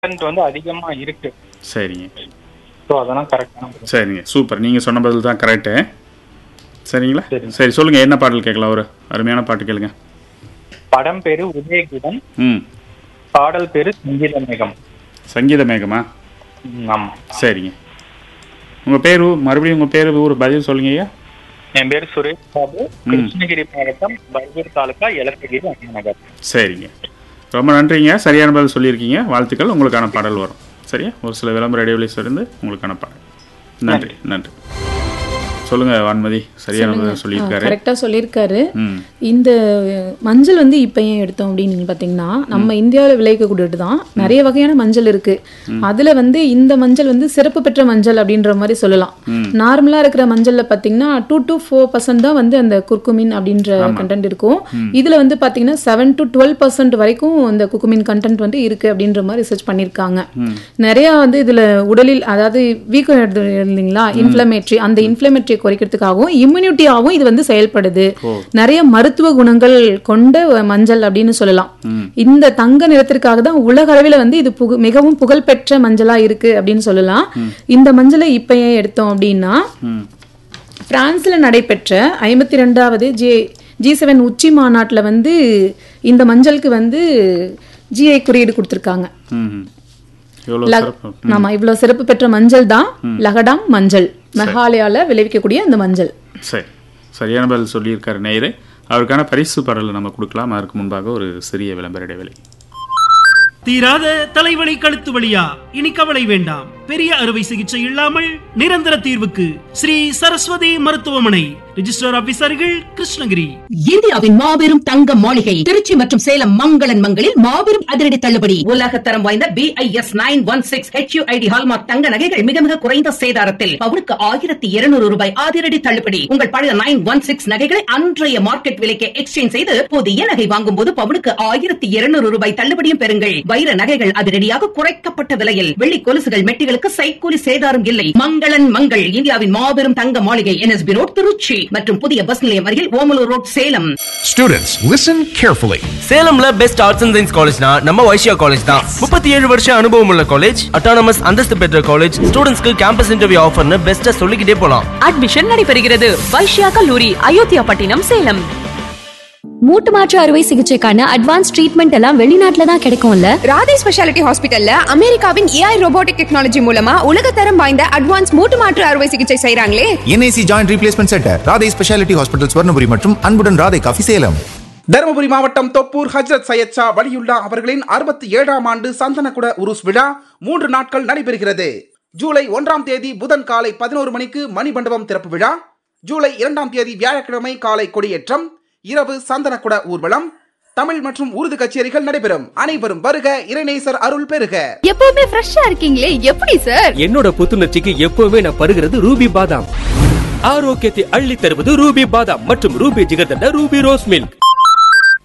Content வந்து அதிகமா இருக்கு சரிங்க ஸோ அதெல்லாம் கரெக்டான சரிங்க சூப்பர் நீங்கள் சொன்ன பதில் தான் கரெக்டு சரிங்களா சரிங்க. சரி சொல்லுங்கள் என்ன பாடல் கேட்கலாம் ஒரு அருமையான பாட்டு கேளுங்க படம் பேரு உதயகீதம் ம் பாடல் பேரு சங்கீத மேகம் சங்கீத மேகமா ம், ஆமா சரிங்க உங்கள் பேர் ஊ- மறுபடியும் உங்கள் பேர் ஊர் பதில் சொல்லுங்க ஐயா என் பேரு சுரேஷ் பாபு கிருஷ்ணகிரி மாவட்டம் பர்கூர் தாலுகா எலத்தகிரி அண்ணநகர் சரிங்க ரொம்ப நன்றிங்க சரியான பதில் சொல்லியிருக்கீங்க வாழ்த்துக்கள் உங்களுக்கான பாடல் வரும் சரியா ஒரு சில விளம்பர இடைவெளிஸ் இருந்து உங்களுக்கான பாடல் நன்றி நன்றி சொல்லுங்க வான்மதி சரியான பதில் சொல்லியிருக்காரு கரெக்டா சொல்லியிருக்காரு ம் இந்த மஞ்சள் வந்து இப்போ ஏன் எடுத்தோம் அப்படின்னு நீங்க பாத்தீங்கன்னா நம்ம இந்தியாவில் விளைவிக்கக்கூடியது தான் நிறைய வகையான மஞ்சள் இருக்கு அதுல வந்து இந்த மஞ்சள் வந்து சிறப்பு பெற்ற மஞ்சள் அப்படின்ற மாதிரி சொல்லலாம் நார்மலா இருக்கிற மஞ்சள்ல பாத்தீங்கன்னா டூ டு ஃபோர் பர்சன்ட் தான் வந்து அந்த குர்குமின் அப்படின்ற கண்டென்ட் இருக்கும் இதுல வந்து பாத்தீங்கன்னா செவன் டு டுவெல் பர்சன்ட் வரைக்கும் இந்த குர்குமின் கண்டென்ட் வந்து இருக்கு அப்படின்ற மாதிரி ரிசர்ச் பண்ணியிருக்காங்க நிறைய வந்து இதுல உடலில் அதாவது வீக்கம் இல்லைங்களா இன்ஃப்ளமேட்டரி அந்த இன்ஃப்ளமேட்டரியை குறைக்கிறதுக்காகவும் இம்யூனிட்டியாகவும் இது வந்து செயல்படுது நிறைய மருத்துவ குணங்கள் கொண்ட மஞ்சள் அப்படின்னு சொல்லலாம் இந்த தங்க நிறத்திற்காக தான் உலக அளவில் வந்து இது புகு மிகவும் புகழ்பெற்ற மஞ்சளா இருக்கு அப்படின்னு சொல்லலாம் இந்த மஞ்சளை இப்ப ஏன் எடுத்தோம் அப்படின்னா ம் பிரான்ஸ்ல நடைபெற்ற ஐம்பத்தி ரெண்டாவது ஜே ஜி செவன் உச்சி மாநாட்டில் வந்து இந்த மஞ்சளுக்கு வந்து ஜிஐ குறியீடு கொடுத்துருக்காங்க ம் எவ்வளோ லக்- சிறப்பு ஆமா இவ்வளவு சிறப்பு பெற்ற மஞ்சள் தான் லகடாங் மஞ்சள் மெகாலயால விளைவிக்கக்கூடிய அந்த மஞ்சள் சரி சரியான பதில் சொல்லியிருக்காரு நேயரே அவருக்கான பரிசு பாடலை நம்ம கொடுக்கலாம் அதற்கு முன்பாக ஒரு சிறிய விளம்பர இடைவெளி தீராத தலைவலி கழுத்து வலியா இனி கவலை வேண்டாம் பெரிய அறுவை சிகிச்சை இல்லாமல் நிரந்தர தீர்வுக்கு ஸ்ரீ சரஸ்வதி மருத்துவமனை ரிஜிஸ்டர் ஆபீசர்கள் கிருஷ்ணகிரி இந்தியாவின் மாபெரும் தங்க மாளிகை திருச்சி மற்றும் சேலம் மங்களன் மங்களில் மாபெரும் அதிரடி தள்ளுபடி உலகத்தரம் வாய்ந்த B I S nine one six HUID hallmark தங்க நகைகள் மிக மிக குறைந்த சேதாரத்தில் பவுனுக்கு ஆயிரத்தி இருநூறு ரூபாய் அதிரடி தள்ளுபடி உங்கள் பழைய நைன் ஒன் சிக்ஸ் நகைகளை அன்றைய மார்க்கெட் விலைக்கு எக்ஸ்சேஞ்ச் செய்து புதிய நகை வாங்கும் போது பவுனுக்கு ஆயிரத்தி இருநூறு ரூபாய் தள்ளுபடியும் பெறுங்கள் வைர நகைகள் அதிரடியாக குறைக்கப்பட்ட விலையில் வெள்ளி கொலுசுகள் மெட்டிகளுக்கு சைக்கூலி சேதாரம் இல்லை மங்களன் மங்கள் இந்தியாவின் மாபெரும் தங்க மாளிகை என்எஸ்பி ரோட் திருச்சி மற்றும் புதிய பஸ் நிலையம் அருகில் Omalur road Salem Students, listen carefully. சேலம்ல பெஸ்ட் ஆர்ட்ஸ் அண்ட் சயின்ஸ் காலேஜ்னா நம்ம வைஷ்யா காலேஜ் தான் முப்பத்தி ஏழு வருஷம் அனுபவம் உள்ள காலேஜ் அட்டானமஸ் அந்தஸ்து பெற்ற காலேஜ் ஸ்டூடெண்ட்ஸ்க்கு கேம்பஸ் இன்டர்வியூ ஆஃபர்னு பெஸ்ட்டா சொல்லிக்கிட்டே போலாம் அட்மிஷன் நடைபெறுகிறது வைஷ்யா கல்லூரி அயோத்தியா பட்டினம் சேலம் மூட்டு மாற்று அறுவை சிகிச்சைக்கான அட்வான்ஸ் ட்ரீட்மெண்ட் எல்லாம் வெளிநாட்டுல தான் கிடைக்கும்ல ராதே ஸ்பெஷாலிட்டி ஹாஸ்பிட்டல்ல அமெரிக்காவின் ஏஐ ரோபோட்டிக் டெக்னாலஜி மூலமா உலகத்தரம் வாய்ந்த அட்வான்ஸ் மூட்டு மாற்று அறுவை சிகிச்சை செய்றாங்களே NAC Joint Replacement Center, Radhai specialty hospital Swarnapuri மற்றும் அன்புடன் ராதை காஃபி சேலம் தருமபுரி மாவட்டம் தொப்பூர் ஹஜ்ரத் சையத் ஷா வலியுல்லா அவர்களின் அறுபத்தி ஏழாம் ஆண்டு சந்தனக்குட உருஸ் விழா மூன்று நாட்கள் நடைபெறுகிறது ஜூலை ஒன்றாம் தேதி புதன் காலை பதினோரு மணிக்கு மணிமண்டபம் திறப்பு விழா ஜூலை இரண்டாம் தேதி வியாழக்கிழமை காலை கொடியேற்றம் இரவு சந்தனக்குட ஊர்வலம் தமிழ் மற்றும் உருது கச்சேரிகள் நடைபெறும் அனைவரும் வருக இறைநேசர் அருள் பெறுக எப்பவுமே ஃப்ரெஷ்ஷா இருக்கீங்களே எப்படி சார் என்னோட புத்துணர்ச்சிக்கு எப்பவுமே நான் பருகிறது ரூபி பாதாம் ஆரோக்கியத்தை அள்ளி தருவது ரூபி பாதாம் மற்றும் Ruby jigarthanda Ruby rose milk